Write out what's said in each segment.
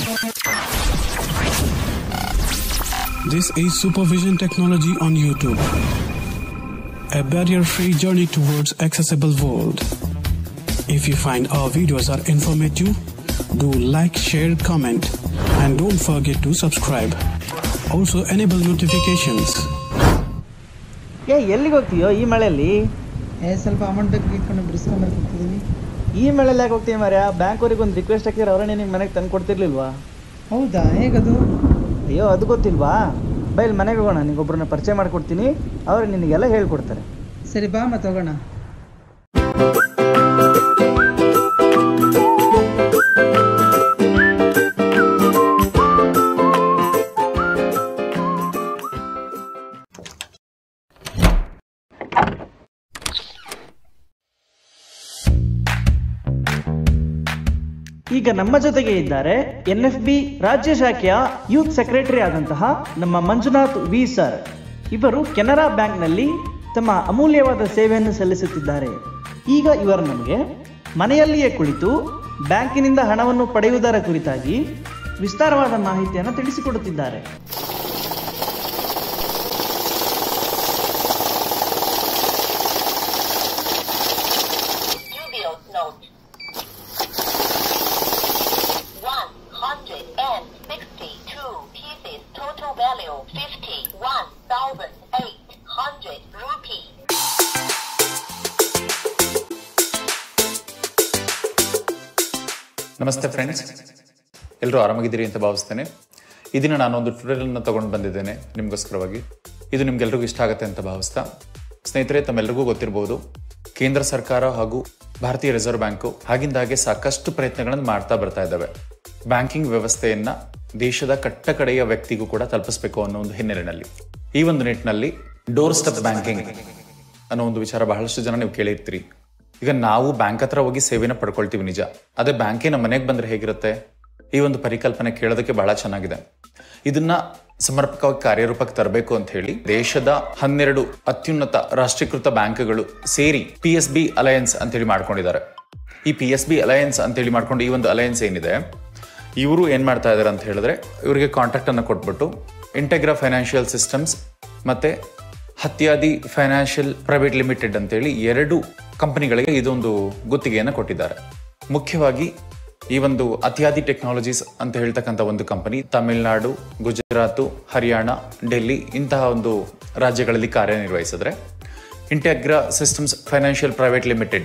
This is Supervision Technology on YouTube. A barrier-free journey towards accessible world. If you find our videos are informative, do like, share, comment, and don't forget to subscribe. Also enable notifications. ಏ ಎಲ್ಲಿಗೆ ಹೋಗ್ತೀಯೋ ಈ ಮಳೆಯಲ್ಲಿ ಏ ಸ್ವಲ್ಪ amount ಬೇಕು ಇಟ್ಕೊಂಡು ಬಿಡಿಸ್ಕೊಂಬರ್ತಿದ್ದೀನಿ ಈ ಮಳೆಯಲ್ಲಿ ಯಾಕೆ ಹೋಗ್ತೀಯ ಮಾರ್ಯ ಬ್ಯಾಂಕ್ ಒಂದು ರಿಕ್ವೆಸ್ಟ್ ಹಾಕಿದ್ರೆ ಅವರೇ ನಿಮ್ಗೆ ಮನೆಗೆ ತಂದು ಕೊಡ್ತಿರ್ಲಿಲ್ವಾ ಹೌದಾ ಹೇಗದು ಅಯ್ಯೋ ಅದು ಗೊತ್ತಿಲ್ವಾ ಬೈಲ್ ಮನೆಗೆ ಹೋಗೋಣ ನಿಗೊಬ್ಬರನ್ನ ಪರಿಚಯ ಮಾಡಿಕೊಡ್ತೀನಿ ಅವ್ರು ನಿನಗೆಲ್ಲ ಹೇಳ್ಕೊಡ್ತಾರೆ ಸರಿ ಬಾ ಮತ್ತೆ ಹೋಗೋಣ ಈಗ ನಮ್ಮ ಜೊತೆಗೆ ಇದ್ದಾರೆ ಎನ್ ಎಫ್ ಬಿ ರಾಜ್ಯ ಶಾಖೆಯ ಯೂತ್ ಸೆಕ್ರೆಟರಿ ಆದಂತಹ ನಮ್ಮ ಮಂಜುನಾಥ್ ವಿ ಸರ್ ಇವರು ಕೆನರಾ ಬ್ಯಾಂಕ್ನಲ್ಲಿ ತಮ್ಮ ಅಮೂಲ್ಯವಾದ ಸೇವೆಯನ್ನು ಸಲ್ಲಿಸುತ್ತಿದ್ದಾರೆ ಈಗ ಇವರು ನಮಗೆ ಮನೆಯಲ್ಲಿಯೇ ಕುಳಿತು ಬ್ಯಾಂಕಿನಿಂದ ಹಣವನ್ನು ಪಡೆಯುವುದರ ಕುರಿತಾಗಿ ವಿಸ್ತಾರವಾದ ಮಾಹಿತಿಯನ್ನು ತಿಳಿಸಿಕೊಡುತ್ತಿದ್ದಾರೆ Studio note. 162 pieces total value 51,800 rupees. ನಮಸ್ತೆ ಫ್ರೆಂಡ್ಸ್ ಎಲ್ಲರೂ ಆರಾಮಾಗಿದ್ದೀರಿ ಅಂತ ಭಾವಿಸ್ತೇನೆ ಈ ದಿನ ನಾನೊಂದು ಟ್ಯುಟೋರಿಯಲ್ನ ತಗೊಂಡು ಬಂದಿದ್ದೇನೆ ನಿಮಗೋಸ್ಕರವಾಗಿ ಇದು ನಿಮ್ಗೆಲ್ರಿಗೂ ಇಷ್ಟ ಆಗುತ್ತೆ ಅಂತ ಭಾವಿಸ್ತಾ ಸ್ನೇಹಿತರೆ ತಮ್ಮೆಲ್ಲರಿಗೂ ಗೊತ್ತಿರಬಹುದು ಕೇಂದ್ರ ಸರ್ಕಾರ ಹಾಗೂ ಭಾರತೀಯ ರಿಸರ್ವ್ ಬ್ಯಾಂಕು ಆಗಿಂದಾಗೆ ಸಾಕಷ್ಟು ಪ್ರಯತ್ನಗಳನ್ನು ಮಾಡ್ತಾ ಬರ್ತಾ ಇದ್ದಾವೆ ಬ್ಯಾಂಕಿಂಗ್ ವ್ಯವಸ್ಥೆಯನ್ನ ದೇಶದ ಕಟ್ಟ ಕಡೆಯ ವ್ಯಕ್ತಿಗೂ ಕೂಡ ತಲುಪಿಸಬೇಕು ಅನ್ನೋ ಒಂದು ಹಿನ್ನೆಲೆಯಲ್ಲಿ ಈ ಒಂದು ನಿಟ್ಟಿನಲ್ಲಿ ಡೋರ್ ಸ್ಟೆಪ್ ಬ್ಯಾಂಕಿಂಗ್ ಅನ್ನೋ ಒಂದು ವಿಚಾರ ಬಹಳಷ್ಟು ಜನ ನೀವು ಕೇಳಿರ್ತೀರಿ ಈಗ ನಾವು ಬ್ಯಾಂಕ್ ಹತ್ರ ಹೋಗಿ ಸೇವೆನ ಪಡ್ಕೊಳ್ತೀವಿ ನಿಜ ಅದೇ ಬ್ಯಾಂಕೇ ನಮ್ಮ ಮನೆಗೆ ಬಂದ್ರೆ ಹೇಗಿರುತ್ತೆ ಈ ಒಂದು ಪರಿಕಲ್ಪನೆ ಕೇಳೋದಕ್ಕೆ ಬಹಳ ಚೆನ್ನಾಗಿದೆ ಇದನ್ನ ಸಮರ್ಪಕವಾಗಿ ಕಾರ್ಯರೂಪಕ್ಕೆ ತರಬೇಕು ಅಂತ ಹೇಳಿ ದೇಶದ ಹನ್ನೆರಡು ಅತ್ಯುನ್ನತ ರಾಷ್ಟ್ರೀಕೃತ ಬ್ಯಾಂಕ್ಗಳು ಸೇರಿ ಪಿ ಎಸ್ ಬಿ ಅಲಯನ್ಸ್ ಅಂತೇಳಿ ಮಾಡ್ಕೊಂಡಿದ್ದಾರೆ ಈ ಪಿ ಎಸ್ ಬಿ ಅಲಯನ್ಸ್ ಅಂತೇಳಿ ಮಾಡ್ಕೊಂಡು ಈ ಒಂದು ಅಲಯನ್ಸ್ ಏನಿದೆ ಇವರು ಏನ್ ಮಾಡ್ತಾ ಇದ್ದಾರೆ ಅಂತ ಹೇಳಿದ್ರೆ ಇವರಿಗೆ ಕಾಂಟ್ರಾಕ್ಟ್ ಅನ್ನು ಕೊಟ್ಬಿಟ್ಟು ಇಂಟೆಗ್ರಾ ಫೈನಾನ್ಷಿಯಲ್ ಸಿಸ್ಟಮ್ಸ್ ಮತ್ತೆ ಹತ್ಯಾದಿ ಫೈನಾನ್ಷಿಯಲ್ ಪ್ರೈವೇಟ್ ಲಿಮಿಟೆಡ್ ಅಂತೇಳಿ ಎರಡು ಕಂಪನಿಗಳಿಗೆ ಇದೊಂದು ಗುತ್ತಿಗೆಯನ್ನು ಕೊಟ್ಟಿದ್ದಾರೆ ಮುಖ್ಯವಾಗಿ ಈ ಒಂದು ಅತ್ಯಾದಿ ಟೆಕ್ನಾಲಜೀಸ್ ಅಂತ ಹೇಳ್ತಕ್ಕಂಥ ಒಂದು ಕಂಪನಿ ತಮಿಳುನಾಡು ಗುಜರಾತ್ ಹರಿಯಾಣ ಡೆಲ್ಲಿ ಇಂತಹ ಒಂದು ರಾಜ್ಯಗಳಲ್ಲಿ ಕಾರ್ಯನಿರ್ವಹಿಸಿದ್ರೆ ಇಂಟೆಗ್ರಾ ಸಿಸ್ಟಮ್ಸ್ ಫೈನಾನ್ಷಿಯಲ್ ಪ್ರೈವೇಟ್ ಲಿಮಿಟೆಡ್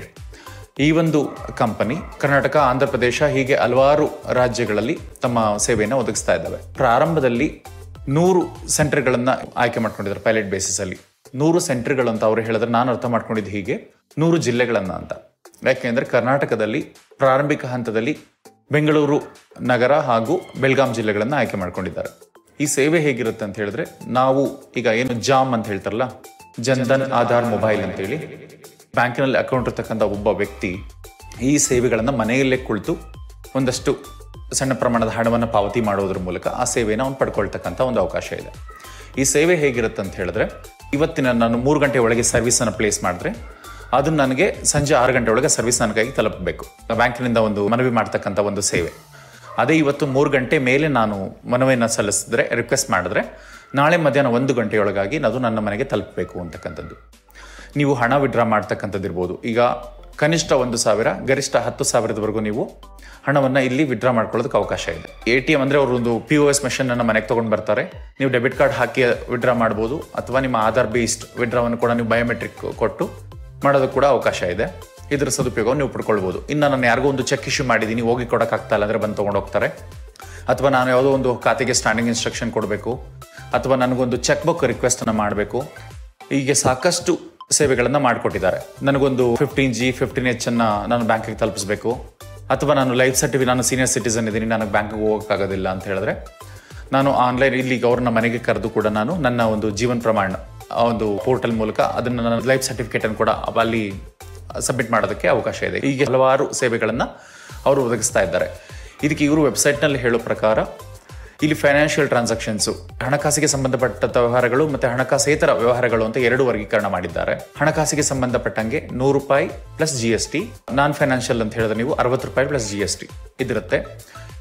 ಈ ಒಂದು ಕಂಪನಿ ಕರ್ನಾಟಕ ಆಂಧ್ರ ಪ್ರದೇಶ ಹೀಗೆ ಹಲವಾರು ರಾಜ್ಯಗಳಲ್ಲಿ ತಮ್ಮ ಸೇವೆಯನ್ನು ಒದಗಿಸ್ತಾ ಇದ್ದಾವೆ ಪ್ರಾರಂಭದಲ್ಲಿ ನೂರು ಸೆಂಟರ್ಗಳನ್ನ ಆಯ್ಕೆ ಮಾಡ್ಕೊಂಡಿದ್ದಾರೆ ಪೈಲಟ್ ಬೇಸಿಸ್ ಅಲ್ಲಿ ನೂರು ಸೆಂಟರ್ಗಳು ಅಂತ ಅವರು ಹೇಳಿದ್ರೆ ನಾನು ಅರ್ಥ ಮಾಡ್ಕೊಂಡಿದ್ದು ಹೀಗೆ ನೂರು ಜಿಲ್ಲೆಗಳನ್ನ ಅಂತ ಯಾಕೆಂದ್ರೆ ಕರ್ನಾಟಕದಲ್ಲಿ ಪ್ರಾರಂಭಿಕ ಹಂತದಲ್ಲಿ ಬೆಂಗಳೂರು ನಗರ ಹಾಗೂ ಬೆಳಗಾಂ ಜಿಲ್ಲೆಗಳನ್ನ ಆಯ್ಕೆ ಮಾಡ್ಕೊಂಡಿದ್ದಾರೆ ಈ ಸೇವೆ ಹೇಗಿರುತ್ತೆ ಅಂತ ಹೇಳಿದ್ರೆ ನಾವು ಈಗ ಏನು ಜಾಮ್ ಅಂತ ಹೇಳ್ತಾರಲ್ಲ ಜನ್ಧನ್ ಆಧಾರ್ ಮೊಬೈಲ್ ಅಂತೇಳಿ ಬ್ಯಾಂಕಿನಲ್ಲಿ ಅಕೌಂಟ್ ಇರ್ತಕ್ಕಂಥ ಒಬ್ಬ ವ್ಯಕ್ತಿ ಈ ಸೇವೆಗಳನ್ನು ಮನೆಯಲ್ಲೇ ಕುಳಿತು ಒಂದಷ್ಟು ಸಣ್ಣ ಪ್ರಮಾಣದ ಹಣವನ್ನು ಪಾವತಿ ಮಾಡೋದ್ರ ಮೂಲಕ ಆ ಸೇವೆಯನ್ನು ಅವ್ನು ಪಡ್ಕೊಳ್ತಕ್ಕಂಥ ಒಂದು ಅವಕಾಶ ಇದೆ ಈ ಸೇವೆ ಹೇಗಿರುತ್ತೆ ಅಂತ ಹೇಳಿದ್ರೆ ಇವತ್ತಿನ ನಾನು ಮೂರು ಗಂಟೆ ಒಳಗೆ ಸರ್ವಿಸನ್ನು ಪ್ಲೇಸ್ ಮಾಡಿದ್ರೆ ಅದು ನನಗೆ ಸಂಜೆ ಆರು ಗಂಟೆ ಒಳಗೆ ಸರ್ವಿಸ್ ನನಗಾಗಿ ತಲುಪಬೇಕು ಬ್ಯಾಂಕಿನಿಂದ ಒಂದು ಮನವಿ ಮಾಡ್ತಕ್ಕಂಥ ಒಂದು ಸೇವೆ ಅದೇ ಇವತ್ತು ಮೂರು ಗಂಟೆ ಮೇಲೆ ನಾನು ಮನವಿಯನ್ನು ಸಲ್ಲಿಸಿದ್ರೆ ರಿಕ್ವೆಸ್ಟ್ ಮಾಡಿದ್ರೆ ನಾಳೆ ಮಧ್ಯಾಹ್ನ ಒಂದು ಗಂಟೆಯೊಳಗಾಗಿ ಅದು ನನ್ನ ಮನೆಗೆ ತಲುಪಬೇಕು ಅಂತಕ್ಕಂಥದ್ದು ನೀವು ಹಣ ವಿಡ್ರಾ ಮಾಡ್ತಕ್ಕಂಥದ್ದು ಇರ್ಬೋದು ಈಗ ಕನಿಷ್ಠ ಒಂದು ಸಾವಿರ ಗರಿಷ್ಠ ಹತ್ತು ಸಾವಿರದವರೆಗೂ ನೀವು ಹಣವನ್ನು ಇಲ್ಲಿ ವಿಡ್ರಾ ಮಾಡ್ಕೊಳ್ಳೋದಕ್ಕೆ ಅವಕಾಶ ಇದೆ ಎ ಟಿ ಎಂ ಅಂದರೆ ಅವರು ಒಂದು ಪಿ ಒ ಎಸ್ ಮೆಷಿನ್ ಅನ್ನು ಮನೆಗೆ ತೊಗೊಂಡು ಬರ್ತಾರೆ ನೀವು ಡೆಬಿಟ್ ಕಾರ್ಡ್ ಹಾಕಿ ವಿಡ್ರಾ ಮಾಡ್ಬೋದು ಅಥವಾ ನಿಮ್ಮ ಆಧಾರ್ ಬೇಸ್ಡ್ ವಿಡ್ರಾವನ್ನು ಕೂಡ ನೀವು ಬಯೋಮೆಟ್ರಿಕ್ ಕೊಟ್ಟು ಮಾಡೋದಕ್ಕೆ ಕೂಡ ಅವಕಾಶ ಇದೆ ಇದರ ಸದುಪಯೋಗ ನೀವು ಪಡ್ಕೊಳ್ಬೋದು ಇನ್ನು ನಾನು ಯಾರಿಗೋ ಒಂದು ಚೆಕ್ ಇಶ್ಯೂ ಮಾಡಿದ್ದೀನಿ ಹೋಗಿ ಕೊಡೋಕ್ಕಾಗ್ತಾ ಇಲ್ಲ ಅಂದರೆ ಬಂದು ತೊಗೊಂಡು ಹೋಗ್ತಾರೆ ಅಥವಾ ನಾನು ಯಾವುದೋ ಒಂದು ಖಾತೆಗೆ ಸ್ಟ್ಯಾಂಡಿಂಗ್ ಇನ್ಸ್ಟ್ರಕ್ಷನ್ ಕೊಡಬೇಕು ಅಥವಾ ನನಗೊಂದು ಚೆಕ್ ಬುಕ್ ರಿಕ್ವೆಸ್ಟನ್ನು ಮಾಡಬೇಕು ಹೀಗೆ ಸಾಕಷ್ಟು ಸೇವೆಗಳನ್ನು ಮಾಡಿಕೊಟ್ಟಿದ್ದಾರೆ ನನಗೊಂದು ಫಿಫ್ಟೀನ್ ಜಿ ಫಿಫ್ಟೀನ್ ಎಚ್ ಅನ್ನ ನಾನು ಬ್ಯಾಂಕಿಗೆ ತಲುಪಿಸಬೇಕು ಅಥವಾ ನಾನು ಲೈಫ್ ಸರ್ಟಿಫಿಕೇಟ್ ನಾನು ಸೀನಿಯರ್ ಸಿಟಿಸನ್ ಇದ್ದೀನಿ ನನಗೆ ಬ್ಯಾಂಕಿಗೆ ಹೋಗೋಕ್ಕಾಗೋದಿಲ್ಲ ಅಂತ ಹೇಳಿದ್ರೆ ನಾನು ಆನ್ಲೈನ್ ಇಲ್ಲಿ ಅವ್ರನ್ನ ಮನೆಗೆ ಕರೆದು ಕೂಡ ನಾನು ನನ್ನ ಒಂದು ಜೀವನ ಪ್ರಮಾಣ ಆ ಒಂದು ಪೋರ್ಟಲ್ ಮೂಲಕ ಅದನ್ನು ನನ್ನ ಲೈಫ್ ಸರ್ಟಿಫಿಕೇಟ್ ಅನ್ನು ಕೂಡ ಅಲ್ಲಿ ಸಬ್ಮಿಟ್ ಮಾಡೋದಕ್ಕೆ ಅವಕಾಶ ಇದೆ ಹೀಗೆ ಹಲವಾರು ಸೇವೆಗಳನ್ನು ಅವರು ಒದಗಿಸ್ತಾ ಇದ್ದಾರೆ ಇದಕ್ಕೆ ಇವರು ವೆಬ್ಸೈಟ್ನಲ್ಲಿ ಹೇಳೋ ಪ್ರಕಾರ ಇಲ್ಲಿ ಫೈನಾನ್ಷಿಯಲ್ ಟ್ರಾನ್ಸಾಕ್ಷನ್ಸ್ ಹಣಕಾಸಿಗೆ ಸಂಬಂಧಪಟ್ಟ ವ್ಯವಹಾರಗಳು ಮತ್ತೆ ಹಣಕಾಸೇತರ ವ್ಯವಹಾರಗಳು ಅಂತ ಎರಡು ವರ್ಗೀಕರಣ ಮಾಡಿದ್ದಾರೆ ಹಣಕಾಸಿಗೆ ಸಂಬಂಧಪಟ್ಟಂಗೆ ನೂರು ರೂಪಾಯಿ plus G S T non financial ಅಂತ ಹೇಳಿದ್ರೆ ನೀವು ಅರವತ್ತು ರೂಪಾಯಿ ಪ್ಲಸ್ ಜಿ ಎಸ್ ಟಿ ಇದಿರುತ್ತೆ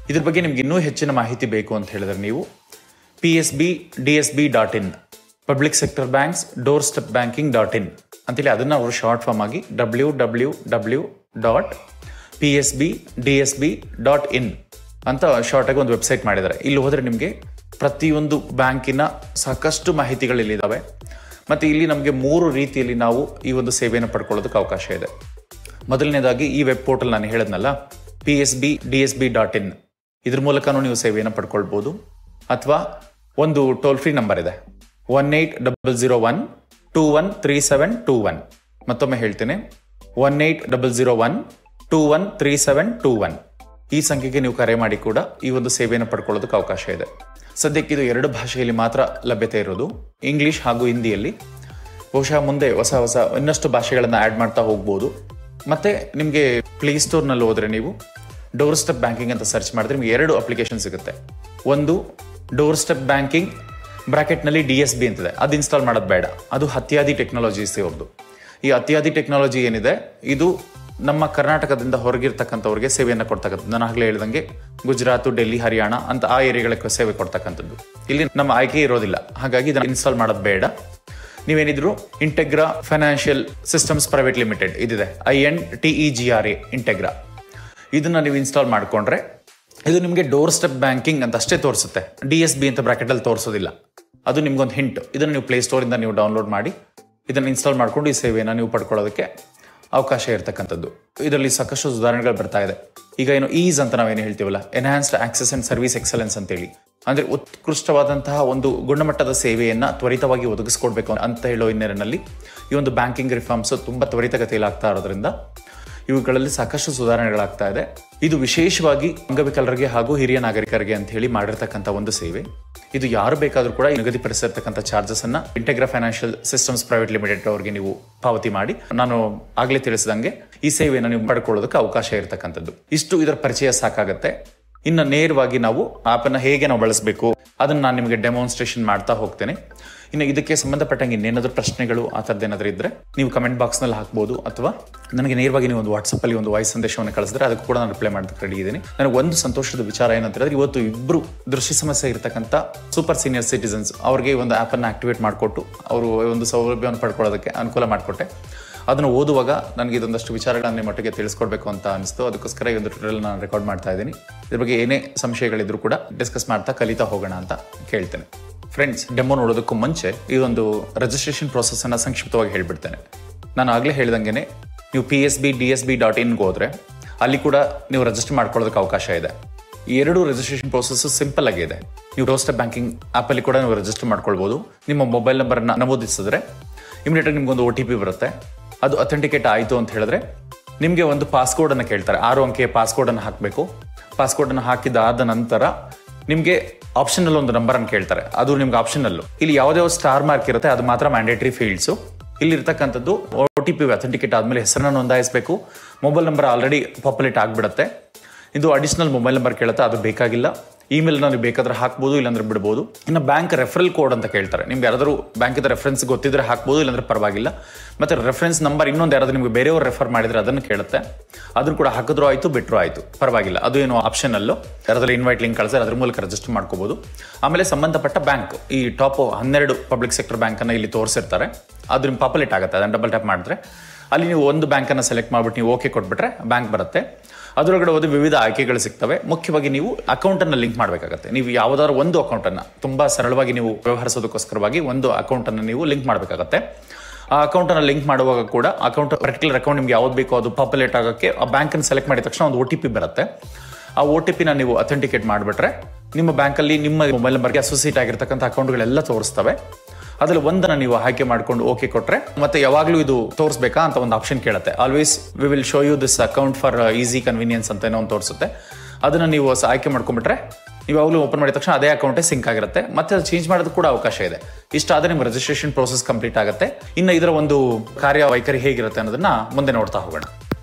ಇದ್ರ ಬಗ್ಗೆ ನಿಮ್ಗೆ ಇನ್ನೂ ಹೆಚ್ಚಿನ ಮಾಹಿತಿ ಬೇಕು ಅಂತ ಹೇಳಿದ್ರೆ ನೀವು P S B D S B dot in public sector banks doorstep banking dot in ಅಂತೇಳಿ ಅದನ್ನು ಅವರು ಶಾರ್ಟ್ ಫಾರ್ಮ್ ಆಗಿ W W W dot P S B D S B dot in ಅಂತ ಶಾರ್ಟ್ ಆಗಿ ಒಂದು website ಮಾಡಿದ್ದಾರೆ ಇಲ್ಲಿ ಹೋದರೆ ನಿಮಗೆ ಪ್ರತಿಯೊಂದು ಬ್ಯಾಂಕಿನ ಸಾಕಷ್ಟು ಮಾಹಿತಿಗಳು ಇಲ್ಲಿದ್ದಾವೆ ಮತ್ತು ಇಲ್ಲಿ ನಮಗೆ ಮೂರು ರೀತಿಯಲ್ಲಿ ನಾವು ಈ ಒಂದು ಸೇವೆಯನ್ನು ಪಡ್ಕೊಳ್ಳೋದಕ್ಕೆ ಅವಕಾಶ ಇದೆ ಮೊದಲನೇದಾಗಿ ಈ ವೆಬ್ ಪೋರ್ಟಲ್ ನಾನು ಹೇಳಿದ್ನಲ್ಲ P S B D S B dot in ಇದ್ರ ಮೂಲಕನೂ ನೀವು ಸೇವೆಯನ್ನು ಪಡ್ಕೊಳ್ಬೋದು ಅಥವಾ ಒಂದು ಟೋಲ್ ಫ್ರೀ ನಂಬರ್ ಇದೆ one eight double zero one two one three seven two one ಮತ್ತೊಮ್ಮೆ ಹೇಳ್ತೇನೆ one eight double zero one two one three seven two one ಈ ಸಂಖ್ಯೆಗೆ ನೀವು ಕರೆ ಮಾಡಿ ಕೂಡ ಈ ಒಂದು ಸೇವೆಯನ್ನು ಪಡ್ಕೊಳ್ಳೋದಕ್ಕೆ ಅವಕಾಶ ಇದೆ ಸದ್ಯಕ್ಕೆ ಇದು ಎರಡು ಭಾಷೆಯಲ್ಲಿ ಮಾತ್ರ ಲಭ್ಯತೆ ಇರೋದು ಇಂಗ್ಲಿಷ್ ಹಾಗೂ ಹಿಂದಿಯಲ್ಲಿ ಬಹುಶಃ ಮುಂದೆ ಹೊಸ ಹೊಸ ಇನ್ನಷ್ಟು ಭಾಷೆಗಳನ್ನು ಆ್ಯಡ್ ಮಾಡ್ತಾ ಹೋಗ್ಬೋದು ಮತ್ತೆ ನಿಮಗೆ ಪ್ಲೇಸ್ಟೋರ್ನಲ್ಲಿ ಹೋದ್ರೆ ನೀವು ಡೋರ್ ಸ್ಟೆಪ್ ಬ್ಯಾಂಕಿಂಗ್ ಅಂತ ಸರ್ಚ್ ಮಾಡಿದ್ರೆ ನಿಮಗೆ ಎರಡು ಅಪ್ಲಿಕೇಶನ್ ಸಿಗುತ್ತೆ ಒಂದು ಡೋರ್ ಸ್ಟೆಪ್ ಬ್ಯಾಂಕಿಂಗ್ ಬ್ರಾಕೆಟ್ನಲ್ಲಿ ಡಿ ಎಸ್ ಬಿ ಅಂತಿದೆ ಅದು ಇನ್ಸ್ಟಾಲ್ ಮಾಡೋದು ಬೇಡ ಅದು ಹತ್ಯಾದಿ ಟೆಕ್ನಾಲಜೀಸ್ ಅವ್ರದ್ದು ಈ ಅತ್ಯಾದಿ ಟೆಕ್ನಾಲಜಿ ಏನಿದೆ ಇದು ನಮ್ಮ ಕರ್ನಾಟಕದಿಂದ ಹೊರಗಿರ್ತಕ್ಕಂಥವ್ರಿಗೆ ಸೇವೆಯನ್ನು ಕೊಡ್ತಕ್ಕಂಥದ್ದು ನಾನು ಆಗಲೇ ಹೇಳ್ದಂಗೆ ಗುಜರಾತ್ ಡೆಲ್ಲಿ ಹರಿಯಾಣ ಅಂತ ಆ ಏರಿಯಾಗಳಿಗೆ ಸೇವೆ ಕೊಡ್ತಕ್ಕಂಥದ್ದು ಇಲ್ಲಿ ನಮ್ಮ ಆಯ್ಕೆ ಇರೋದಿಲ್ಲ ಹಾಗಾಗಿ ಇದನ್ನು ಇನ್ಸ್ಟಾಲ್ ಮಾಡೋದು ಬೇಡ ನೀವೇನಿದ್ರು Integra Financial Systems Private Limited ಇದಿದೆ I N T E G R A Integra ಇದನ್ನ ನೀವು ಇನ್ಸ್ಟಾಲ್ ಮಾಡ್ಕೊಂಡ್ರೆ ಇದು ನಿಮಗೆ ಡೋರ್ ಸ್ಟೆಪ್ ಬ್ಯಾಂಕಿಂಗ್ ಅಂತ ಅಷ್ಟೇ ತೋರಿಸುತ್ತೆ ಡಿ ಎಸ್ ಬಿ ಅಂತ ಬ್ರಾಕೆಟಲ್ಲಿ ತೋರಿಸೋದಿಲ್ಲ ಅದು ನಿಮ್ಗೊಂದು ಹಿಂಟ್ ಇದನ್ನು ನೀವು ಪ್ಲೇಸ್ಟೋರಿಂದ ನೀವು ಡೌನ್ಲೋಡ್ ಮಾಡಿ ಇದನ್ನು ಇನ್ಸ್ಟಾಲ್ ಮಾಡ್ಕೊಂಡು ಈ ಸೇವೆಯನ್ನು ನೀವು ಪಡ್ಕೊಳ್ಳೋದಕ್ಕೆ ಅವಕಾಶ ಇರತಕ್ಕಂಥದ್ದು ಇದರಲ್ಲಿ ಸಾಕಷ್ಟು ಸುಧಾರಣೆಗಳು ಬರ್ತಾ ಇದೆ ಈಗ ಏನು ಈಸ್ ಅಂತ ನಾವೇನು ಹೇಳ್ತೀವಲ್ಲ enhanced access and service excellence ಅಂತೇಳಿ ಅಂದ್ರೆ ಉತ್ಕೃಷ್ಟವಾದಂತಹ ಒಂದು ಗುಣಮಟ್ಟದ ಸೇವೆಯನ್ನ ತ್ವರಿತವಾಗಿ ಒದಗಿಸ್ಕೊಡ್ಬೇಕು ಅಂತ ಹೇಳೋ ಹಿನ್ನೆಲೆಯಲ್ಲಿ ಈ ಒಂದು ಬ್ಯಾಂಕಿಂಗ್ ರಿಫಾರ್ಮ್ಸ್ ತುಂಬಾ ತ್ವರಿತಗತಿಯಲ್ಲಿ ಆಗ್ತಾ ಇರೋದ್ರಿಂದ ಇವುಗಳಲ್ಲಿ ಸಾಕಷ್ಟು ಸುಧಾರಣೆಗಳಾಗ್ತಾ ಇದೆ ಇದು ವಿಶೇಷವಾಗಿ ಅಂಗವಿಕಲರಿಗೆ ಹಾಗೂ ಹಿರಿಯ ನಾಗರಿಕರಿಗೆ ಅಂತ ಹೇಳಿ ಮಾಡಿರ್ತಕ್ಕಂಥ ಒಂದು ಸೇವೆ ಇದು ಯಾರು ಬೇಕಾದರೂ ಕೂಡ ನಿಗದಿಪಡಿಸಿರ್ತಕ್ಕಂಥ ಚಾರ್ಜಸ್ ಅನ್ನ Integra Financial Systems Private Limited ಅವರಿಗೆ ನೀವು ಪಾವತಿ ಮಾಡಿ ನಾನು ಆಗ್ಲೇ ತಿಳಿಸಿದಂಗೆ ಈ ಸೇವೆಯನ್ನು ನೀವು ಪಡ್ಕೊಳ್ಳೋದಕ್ಕೆ ಅವಕಾಶ ಇರತಕ್ಕಂಥದ್ದು ಇಷ್ಟು ಇದರ ಪರಿಚಯ ಸಾಕಾಗತ್ತೆ ಇನ್ನು ನೇರವಾಗಿ ನಾವು ಆಪನ್ನು ಹೇಗೆ ನಾವು ಬಳಸಬೇಕು ಅದನ್ನು ನಾನು ನಿಮಗೆ ಡೆಮಾನ್ಸ್ಟ್ರೇಷನ್ ಮಾಡ್ತಾ ಹೋಗ್ತೇನೆ ಇನ್ನು ಇದಕ್ಕೆ ಸಂಬಂಧಪಟ್ಟಂಗೆ ಇನ್ನೇನಾದರೂ ಪ್ರಶ್ನೆಗಳು ಆ ಥರದ್ದು ಏನಾದರೂ ಇದ್ದರೆ ನೀವು ಕಮೆಂಟ್ ಬಾಕ್ಸ್ನಲ್ಲಿ ಹಾಕ್ಬೋದು ಅಥವಾ ನನಗೆ ನೇರವಾಗಿ ನೀವು ಒಂದು ವಾಟ್ಸಪ್ಪಲ್ಲಿ ಒಂದು ವಾಯ್ಸ್ ಸಂದೇಶವನ್ನು ಕಳಿಸಿದ್ರೆ ಅದಕ್ಕೂ ಕೂಡ ನಾನು ರಿಪ್ಲೈ ಮಾಡೋದಕ್ಕೆ ರೆಡಿ ಇದ್ದೀನಿ ನನಗೆ ಒಂದು ಸಂತೋಷದ ವಿಚಾರ ಏನಂತ ಹೇಳಿದ್ರೆ ಇವತ್ತು ಇಬ್ಬರು ದೃಷ್ಟಿ ಸಮಸ್ಯೆ ಇರತಕ್ಕಂಥ ಸೂಪರ್ ಸೀನಿಯರ್ ಸಿಟಿಸನ್ಸ್ ಅವ್ರಿಗೆ ಒಂದು ಆ್ಯಪನ್ನು ಆಕ್ಟಿವೇಟ್ ಮಾಡಿಕೊಟ್ಟು ಅವರು ಒಂದು ಸೌಲಭ್ಯವನ್ನು ಪಡ್ಕೊಳ್ಳೋದಕ್ಕೆ ಅನುಕೂಲ ಮಾಡಿಕೊಟ್ಟೆ ಅದನ್ನು ಓದುವಾಗ ನನಗೆ ಇದೊಂದಷ್ಟು ವಿಚಾರಗಳನ್ನು ನಿಮ್ಮೊಟ್ಟಿಗೆ ತಿಳಿಸ್ಕೊಡ್ಬೇಕು ಅಂತ ಅನಿಸ್ತು ಅದಕ್ಕೋಸ್ಕರ ಈ ಒಂದು ಟ್ಯೂಟೋರಿಯಲ್ ನಾನು ರೆಕಾರ್ಡ್ ಮಾಡ್ತಾ ಇದ್ದೀನಿ ಇದ್ರ ಬಗ್ಗೆ ಏನೇ ಸಂಶಯಗಳಿದ್ರು ಕೂಡ ಡಿಸ್ಕಸ್ ಮಾಡ್ತಾ ಕಲಿತಾ ಹೋಗೋಣ ಅಂತ ಕೇಳ್ತೇನೆ ಫ್ರೆಂಡ್ಸ್ ಡೆಮೋ ನೋಡೋದಕ್ಕೂ ಮುಂಚೆ ಈ ಒಂದು ರಿಜಿಸ್ಟ್ರೇಷನ್ ಪ್ರೋಸೆಸ್ ಅನ್ನ ಸಂಕ್ಷಿಪ್ತವಾಗಿ ಹೇಳ್ಬಿಡ್ತೇನೆ ನಾನು ಆಗಲೇ ಹೇಳ್ದಂಗೆ ನೀವು P S B D S B dot ಇನ್ಗೆ ಹೋದ್ರೆ ಅಲ್ಲಿ ಕೂಡ ನೀವು ರಿಜಿಸ್ಟರ್ ಮಾಡ್ಕೊಳ್ಳೋದಕ್ಕೆ ಅವಕಾಶ ಇದೆ ಈ ಎರಡು ರಿಜಿಸ್ಟ್ರೇಷನ್ ಪ್ರೋಸೆಸ್ ಸಿಂಪಲ್ ಆಗಿದೆ ನೀವು ರೋಸ್ಟರ್ ಬ್ಯಾಂಕಿಂಗ್ ಆ್ಯಪಲ್ಲಿ ಕೂಡ ನೀವು ರಿಜಿಸ್ಟರ್ ಮಾಡ್ಕೊಳ್ಬೋದು ನಿಮ್ಮ ಮೊಬೈಲ್ ನಂಬರ್ನ ನಮೂದಿಸಿದ್ರೆ ಇಮಿಡಿಯೇಟ್ ನಿಮ್ಗೆ ಒಂದು ಒ ಟಿ ಪಿ ಬರುತ್ತೆ ಅದು ಅಥೆಂಟಿಕೇಟ್ ಆಯಿತು ಅಂತ ಹೇಳಿದ್ರೆ ನಿಮಗೆ ಒಂದು ಪಾಸ್ಕೋಡ್ ಅನ್ನು ಕೇಳ್ತಾರೆ ಆರು ಅಂಕೆಯ ಪಾಸ್ಕೋಡ್ ಅನ್ನು ಹಾಕಬೇಕು ಪಾಸ್ಕೋಡ್ ಅನ್ನು ಹಾಕಿದಾದ ನಂತರ ನಿಮಗೆ ಆಪ್ಷನಲ್ ಒಂದು ನಂಬರ್ ಅನ್ನು ಕೇಳ್ತಾರೆ ಅದು ನಿಮ್ಗೆ ಆಪ್ಷನಲ್ಲು ಇಲ್ಲಿ ಯಾವುದೇ ಸ್ಟಾರ್ ಮಾರ್ಕ್ ಇರುತ್ತೆ ಅದು ಮಾತ್ರ ಮ್ಯಾಂಡೇಟರಿ ಫೀಲ್ಡ್ಸು ಇಲ್ಲಿ ಇರ್ತಕ್ಕಂಥದ್ದು ಒ ಟಿ ಪಿ ಅಥೆಂಟಿಕೇಟ್ ಆದಮೇಲೆ ಹೆಸರನ್ನು ನೋಂದಾಯಿಸಬೇಕು ಮೊಬೈಲ್ ನಂಬರ್ ಆಲ್ರೆಡಿ ಪಾಪ್ಯುಲೇಟ್ ಆಗಿಬಿಡುತ್ತೆ ಇದು ಅಡಿಷನಲ್ ಮೊಬೈಲ್ ನಂಬರ್ ಕೇಳುತ್ತೆ ಅದು ಬೇಕಾಗಿಲ್ಲ ಇಮೇಲ್ ನೀವು ಬೇಕಾದ್ರೆ ಹಾಕ್ಬೋದು ಇಲ್ಲಾಂದ್ರೆ ಬಿಡ್ಬೋದು ಇನ್ನು ಬ್ಯಾಂಕ್ ರೆಫರಲ್ ಕೋಡ್ ಅಂತ ಕೇಳ್ತಾರೆ ನಿಮ್ಗೆ ಯಾರಾದರೂ ಬ್ಯಾಂಕಿದ ರೆಫರೆನ್ಸ್ ಗೊತ್ತಿದ್ರೆ ಹಾಕ್ಬೋದು ಇಲ್ಲಾಂದ್ರೆ ಪರವಾಗಿಲ್ಲ ಮತ್ತೆ ರೆಫರೆನ್ಸ್ ನಂಬರ್ ಇನ್ನೊಂದು ಯಾರಾದ್ರೂ ನಿಮ್ಗೆ ಬೇರೆಯವ್ರು ರೆಫರ್ ಮಾಡಿದ್ರೆ ಅದನ್ನು ಕೇಳುತ್ತೆ ಅದನ್ನು ಕೂಡ ಹಾಕಿದ್ರು ಆಯಿತು ಬಿಟ್ಟರು ಆಯಿತು ಪರವಾಗಿಲ್ಲ ಅದು ಏನು ಆಪ್ಷನಲ್ಲು ಯಾರಾದ್ರೂ ಇನ್ವೈಟ್ ಲಿಂಕ್ ಕಳಿಸಿದ್ರೆ ಅದ್ರ ಮೂಲಕ ರಿಜಿಸ್ಟರ್ ಮಾಡ್ಕೋಬಹುದು ಆಮೇಲೆ ಸಂಬಂಧಪಟ್ಟ ಬ್ಯಾಂಕ್ ಈ ಟಾಪ್ ಹನ್ನೆರಡು ಪಬ್ಲಿಕ್ ಸೆಕ್ಟರ್ ಬ್ಯಾಂಕನ್ನು ಇಲ್ಲಿ ತೋರಿಸಿರ್ತಾರೆ ಅದು ನಿಮ್ಗೆ ಪಾಪುಲೇಟ್ ಆಗುತ್ತೆ ಅದನ್ನು ಡಬಲ್ ಟ್ಯಾಪ್ ಮಾಡಿದ್ರೆ ಅಲ್ಲಿ ನೀವು ಒಂದು ಬ್ಯಾಂಕನ್ನು ಸೆಲೆಕ್ಟ್ ಮಾಡ್ಬಿಟ್ಟು ನೀವು ಓಕೆ ಕೊಟ್ಬಿಟ್ರೆ ಬ್ಯಾಂಕ್ ಬರುತ್ತೆ ಅದರೊಳಗಡೆ ಹೋದ ವಿವಿಧ ಆಯ್ಕೆಗಳು ಸಿಗ್ತವೆ ಮುಖ್ಯವಾಗಿ ನೀವು ಅಕೌಂಟನ್ನು ಲಿಂಕ್ ಮಾಡಬೇಕಾಗತ್ತೆ ನೀವು ಯಾವುದಾದ್ರು ಒಂದು ಅಕೌಂಟನ್ನು ತುಂಬ ಸರಳವಾಗಿ ನೀವು ವ್ಯವಹರಿಸೋದಕ್ಕೋಸ್ಕರವಾಗಿ ಒಂದು ಅಕೌಂಟನ್ನು ನೀವು ಲಿಂಕ್ ಮಾಡಬೇಕಾಗತ್ತೆ ಆ ಅಕೌಂಟನ್ನು ಲಿಂಕ್ ಮಾಡುವಾಗ ಕೂಡ ಅಕೌಂಟ್ ಪರ್ಟಿಕ್ಯುಲರ್ ಅಕೌಂಟ್ ನಿಮ್ಗೆ ಯಾವ್ದು ಬೇಕೋ ಅದು ಪಾಪ್ಯುಲೇಟ್ ಆಗೋಕ್ಕೆ ಆ ಬ್ಯಾಂಕನ್ನು ಸೆಲೆಕ್ಟ್ ಮಾಡಿದ ತಕ್ಷಣ ಒಂದು ಒ ಟಿ ಪಿ ಬರುತ್ತೆ ಆ ಒ ಟಿ ಪಿನ ನೀವು ಅಥೆಂಟಿಕೇಟ್ ಮಾಡಿಬಿಟ್ರೆ ನಿಮ್ಮ ಬ್ಯಾಂಕಲ್ಲಿ ನಿಮ್ಮ ಮೊಬೈಲ್ ನಂಬರ್ಗೆ ಅಸೋಸಿಯೇಟ್ ಆಗಿರ್ತಕ್ಕಂಥ ಅಕೌಂಟ್ಗಳೆಲ್ಲ ತೋರಿಸ್ತವೆ ಅದ್ರಲ್ಲಿ ಒಂದನ್ನ ನೀವು ಆಯ್ಕೆ ಮಾಡ್ಕೊಂಡು ಓಕೆ ಕೊಟ್ರೆ ಮತ್ತೆ ಯಾವಾಗಲೂ ಇದು ತೋರಿಸ್ಬೇಕಾ ಅಂತ ಒಂದು ಆಪ್ಷನ್ ಕೇಳುತ್ತೆ always we will show you this account for easy convenience ಅಂತ ಏನೋ ಒಂದು ತೋರಿಸುತ್ತೆ ಅದನ್ನ ನೀವು ಸ- ಆಯ್ಕೆ ಮಾಡ್ಕೊಂಡ್ಬಿಟ್ರೆ ನೀವು ಯಾವಾಗಲೂ ಓಪನ್ ಮಾಡಿದ ತಕ್ಷಣ ಅದೇ ಅಕೌಂಟೇ ಸಿಂಕ್ ಆಗಿರುತ್ತೆ ಮತ್ತೆ ಅದು ಚೇಂಜ್ ಮಾಡೋದಕ್ಕೆ ಕೂಡ ಅವಕಾಶ ಇದೆ ಇಷ್ಟಾದ್ರೆ ನಿಮ್ಮ ರಿಜಿಸ್ಟ್ರೇಷನ್ ಪ್ರೋಸೆಸ್ ಕಂಪ್ಲೀಟ್ ಆಗುತ್ತೆ ಇನ್ನು ಇದರ ಒಂದು ಕಾರ್ಯವೈಖರಿ ಹೇಗಿರುತ್ತೆ ಅನ್ನೋದನ್ನ ಮುಂದೆ ನೋಡ್ತಾ ಹೋಗೋಣ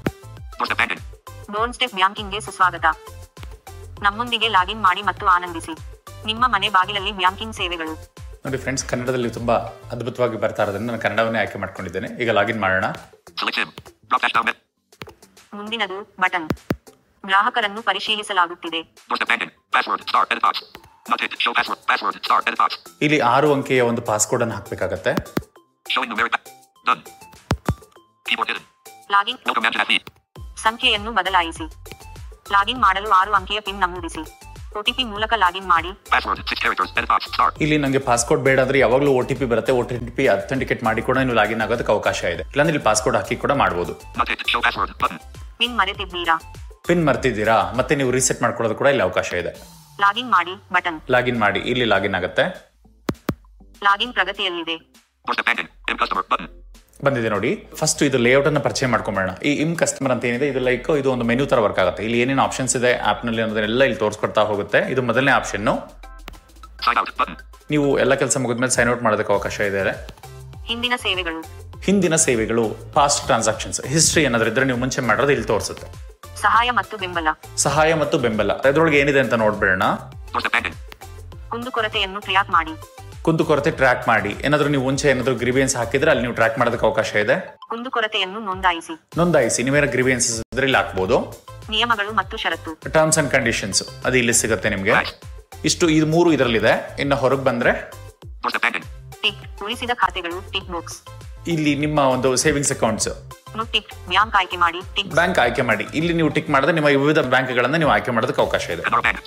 ಡೋನ್ ಸ್ಟೆಪ್ ಬ್ಯಾಂಕಿಂಗ್ಗೆ ಸುಸ್ವಾಗತ ನಮ್ಮೊಂದಿಗೆ ಲಾಗಿನ್ ಮಾಡಿ ಮತ್ತು ಆನಂದಿಸಿ ನಿಮ್ಮ ಮನೆ ಬಾಗಿಲಲ್ಲಿ ಬ್ಯಾಂಕಿಂಗ್ ಸೇವೆಗಳು ನೋಡಿ ಫ್ರೆಂಡ್ಸ್ ಕನ್ನಡದಲ್ಲಿ ತುಂಬಾ ಅದ್ಭುತವಾಗಿ ಬರ್ತಾ ಇರೋದ್ರಿಂದ ನಾನು ಕನ್ನಡವನ್ನೇ ಆಯ್ಕೆ ಮಾಡ್ಕೊಂಡಿದ್ದೇನೆ ಈಗ ಲಾಗಿನ್ ಮಾಡೋಣ ಮುಂದಿನದು ಬಟನ್ ಗ್ರಾಹಕರನ್ನು ಪರಿಶೀಲಿಸಲಾಗುತ್ತಿದೆ Doorstep banking. Password. Star. Edit box. Not hit. Show password. Password. Star. Edit box. ಇಲ್ಲಿ ಆರು ಅಂಕೆಯ ಒಂದು ಪಾಸ್ಕೋಡ್ ಅನ್ನು ಹಾಕಬೇಕಾಗತ್ತೆ Showing numeric. pa- Done. Keyboard hidden. Login No command to lead. ಸಂಖ್ಯೆಯನ್ನು ಬದಲಾಯಿಸಿ ಲಾಗಿನ್ ಮಾಡಲು ಆರು ಅಂಕೆಯ ಪಿನ್ ನಮೂದಿಸಿ ಒಟಿಪಿ ಮೂಲಕ ಲಾಗಿನ್ ಮಾಡಿ Password. Six characters. Edit box. Star. ಇಲ್ಲಿ ನನಗೆ ಪಾಸ್ಕೋಡ್ ಬೇಡ ಅಂದ್ರೆ ಯಾವಾಗಲೂ ಒ ಟಿ ಪಿ ಬರುತ್ತೆ ಒ ಟಿ ಪಿ ಅಥೆಂಟಿಕೇಟ್ ಮಾಡಿ ಕೂಡ ನೀವು ಲಾಗಿನ್ ಆಗೋದಕ್ಕೆ ಅವಕಾಶ ಇದೆ ಇಲ್ಲಾಂದ್ರೆ ಇಲ್ಲಿ ಪಾಸ್ಕೋಡ್ ಹಾಕಿ ಕೂಡ ಮಾಡ್ಬೋದು Not hit. Show password. Button. PIN ಮರೆತಿದ್ದೀರಾ ಪಿನ್ ಮರ್ತಿದ್ದೀರಾ ಮತ್ತೆ ನೀವು ರೀಸೆಟ್ ಮಾಡ್ಕೊಳ್ಳೋದು ಕೂಡ ಇಲ್ಲಿ ಅವಕಾಶ ಇದೆ ಲಾಗಿನ್ ಮಾಡಿ ಬಟನ್ ಲಾಗಿನ್ ಮಾಡಿ ಇಲ್ಲಿ ಲಾಗಿನ್ ಆಗುತ್ತೆ ಲಾಗಿನ್ ಪ್ರಗತಿಯಲ್ಲಿದೆ Doorstep banking. In customer. Button. ಬಂದಿದೆ ನೋಡಿ ಫಸ್ಟ್ ಇದು ಲೇಔಟ್ ಅನ್ನ ಪರಿಚಯ ಮಾಡ್ಕೊಂಬೇಡ ಈ ಇಮ್ ಕಸ್ಟಮರ್ ಅಂತ ಏನಿದೆ ಇದು ಲೈಕ್ ಇದು ಒಂದು ಮೆನ್ಯೂ ತರ ವರ್ಕ್ ಆಗುತ್ತೆ ಇಲ್ಲಿ ಏನೇನು ಆಪ್ಷನ್ಸ್ ಇದೆ ಆಪ್ ನಲ್ಲಿ ಅನ್ನೋದನ್ನೆಲ್ಲ ಇಲ್ಲಿ ತೋರಿಸ್ಕೊಡ್ತಾ ಹೋಗುತ್ತೆ ಇದು ಮೊದಲನೇ ಆಪ್ಷನ್ Sign out. Button. ನೀವು ಎಲ್ಲ ಕೆಲಸ ಮುಗಿದ್ಮೇಲೆ ಸೈನ್ ಔಟ್ ಮಾಡೋದಕ್ಕೆ ಅವಕಾಶ ಇದೆ ಹಿಂದಿನ ಸೇವೆಗಳು ಹಿಂದಿನ ಸೇವೆಗಳು ಪಾಸ್ಟ್ ಟ್ರಾನ್ಸಾಕ್ಷನ್ಸ್ ಹಿಸ್ಟ್ರಿ ಏನಾದ್ರು ಇದ್ರೆ ನೀವು ಮುಂಚೆ ಮಾಡೋದು ಇಲ್ಲಿ ತೋರಿಸುತ್ತೆ ಸಹಾಯ ಮತ್ತು ಬೆಂಬಲ ಸಹಾಯ ಮತ್ತು ಬೆಂಬಲ ಅದರೊಳಗೆ ಏನಿದೆ ಅಂತ ನೋಡ್ಬೇಡ Doorstep banking. ಕುಂದುಕೊರತೆಯನ್ನು ಟ್ರ್ಯಾಕ್ ಮಾಡಿ ಕುಂದುಕೊರತೆ ಟ್ರ್ಯಾಕ್ ಮಾಡಿ ಏನಾದ್ರು ನೀವು ಮುಂಚೆ ಏನಾದ್ರು ಗ್ರಿವಿಯನ್ಸ್ ಹಾಕಿದ್ರೆ ಅಲ್ಲಿ ನೀವು ಟ್ರ್ಯಾಕ್ ಮಾಡೋದಕ್ಕೆ ಅವಕಾಶ ಇದೆ ಕುಂದುಕೊರತೆಯನ್ನು ನೋಂದಾಯಿಸಿ ನೋಂದಾಯಿಸಿ ನೀವೇನೋ ಗ್ರಿವಿಯನ್ಸಸ್ ಇದ್ರೆ ಇಲ್ಲಿ ಹಾಕ್ಬೋದು ನಿಯಮಗಳು ಮತ್ತು ಷರತ್ತು ಟರ್ಮ್ಸ್ ಅಂಡ್ ಕಂಡೀಷನ್ಸ್ ಅದು ಇಲ್ಲಿ ಸಿಗುತ್ತೆ ನಿಮಗೆ Right. ಇಷ್ಟು ಇದು ಮೂರು ಇದರಲ್ಲಿದೆ ಇನ್ನು ಹೊರಗೆ ಬಂದ್ರೆ Doorstep banking. ಟಿಕ್ ಉಳಿಸಿದ ಖಾತೆಗಳು ಟಿಕ್ ಬಾಕ್ಸ್ ಇಲ್ಲಿ ನಿಮ್ಮ ಒಂದು ಸೇವಿಂಗ್ಸ್ ಅಕೌಂಟ್ಸ್ ನು ಟಿಕ್ ಬ್ಯಾಂಕ್ ಆಯ್ಕೆ ಮಾಡಿ ಟಿಕ್ ಬ್ಯಾಂಕ್ ಆಯ್ಕೆ ಮಾಡಿ ಇಲ್ಲಿ ನೀವು ಟಿಕ್ ಮಾಡಿದ್ರೆ ನಿಮ್ಮ ವಿವಿಧ ಬ್ಯಾಂಕ್ಗಳನ್ನ ನೀವು ಆಯ್ಕೆ ಮಾಡೋದಕ್ಕೆ ಅವಕಾಶ ಇದೆ Canara Bank.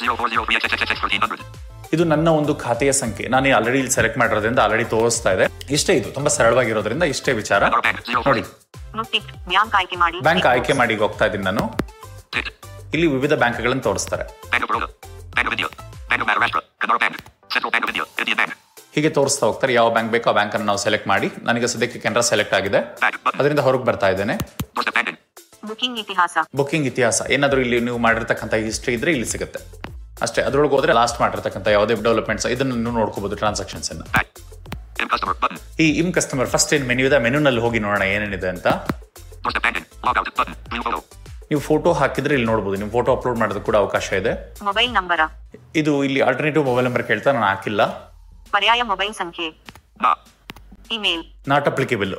0403 ಇದು ನನ್ನ ಒಂದು ಖಾತೆಯ ಸಂಖ್ಯೆ ನಾನು ಆಲ್ರೆಡಿ ಇಲ್ಲಿ ಸೆಲೆಕ್ಟ್ ಮಾಡಿರೋದ್ರಿಂದ ಆಲ್ರೆಡಿ ತೋರಿಸ್ತಾ ಇದೆ ಇಷ್ಟೇ ಇದು ತುಂಬಾ ಸರಳವಾಗಿರೋದ್ರಿಂದ ಇಷ್ಟೇ ವಿಚಾರ Canara Bank. ನೋಡಿ 04. ನು ಟಿಕ್ ಬ್ಯಾಂಕ್ ಆಯ್ಕೆ ಮಾಡಿ ಬ್ಯಾಂಕ್ tick ಆಯ್ಕೆ box. ಮಾಡಿ ಈಗ ಹೋಗ್ತಾ ಇದ್ದೀನಿ ನಾನು Tick. ಇಲ್ಲಿ ವಿವಿಧ ಬ್ಯಾಂಕ್ಗಳನ್ನು ತೋರಿಸ್ತಾರೆ Bank of Baroda. Bank of India. Bank of Maharashtra. Canara Bank. Central Bank of India. Indian Bank. ಹೀಗೆ ತೋರಿಸ್ತಾ ಹೋಗ್ತಾರೆ ಯಾವ ಬ್ಯಾಂಕ್ ಬೇಕೋ ಆ ಬ್ಯಾಂಕ್ ಅನ್ನು ನಾವು ಸೆಲೆಕ್ಟ್ ಮಾಡಿ ನನಗೆ ಸದ್ಯಕ್ಕೆ ಕೆನರಾ ಸೆಲೆಕ್ಟ್ ಆಗಿದೆ Bank. Button. ಅದರಿಂದ ಹೊರಗೆ ಬರ್ತಾ ಇದ್ದೇನೆ Doorstep banking. ಬುಕಿಂಗ್ ಇತಿಹಾಸ ಬುಕಿಂಗ್ ಇತಿಹಾಸ ಏನಾದರೂ ಇಲ್ಲಿ ನೀವು ಮಾಡಿರ್ತಕ್ಕಂಥ ಹಿಸ್ಟ್ರಿ ಇದ್ರೆ ಇಲ್ಲಿ ಸಿಗುತ್ತೆ ಅಷ್ಟೇ ಅದ್ರೊಳಗೆ ಹೋದ್ರೆ ಲಾಸ್ಟ್ ಮಾಡಿರ್ತಕ್ಕಂಥ ಯಾವುದೇ ಡೆವಲಪ್ಮೆಂಟ್ಸ್ ಇದನ್ನು ನೀವು ನೋಡ್ಕೋಬಹುದು ಟ್ರಾನ್ಸಾಕ್ಷನ್ಸ್ ಅನ್ನ Back. In customer. Button. ಈ ಇಮ್ ಕಸ್ಟಮರ್ ಫಸ್ಟ್ ಏನ್ ಮೆನ್ಯೂ ಇದೆ ಮೆನ್ಯೂನಲ್ಲಿ ಹೋಗಿ ನೋಡೋಣ ಏನೇನಿದೆ ಅಂತ Doorstep banking. Log out. Button. Blue photo. ನೀವು ಫೋಟೋ ಹಾಕಿದ್ರೆ ಇಲ್ಲಿ ನೋಡ್ಬೋದು ನೀವು ಫೋಟೋ ಅಪ್ಲೋಡ್ ಮಾಡೋದಕ್ಕೆ ಕೂಡ ಅವಕಾಶ ಇದೆ ಮೊಬೈಲ್ ನಂಬರ ಇದು ಇಲ್ಲಿ ಆಲ್ಟರ್ನೇಟಿವ್ ಮೊಬೈಲ್ ನಂಬರ್ ಕೇಳ್ತಾ ನಾನು ಹಾಕಿಲ್ಲ ಪರ್ಯಾಯ ಮೊಬೈಲ್ ಸಂಖ್ಯೆ Na. ಇಮೇಲ್ ನಾಟ್ ಅಪ್ಲಿಕೇಬಲ್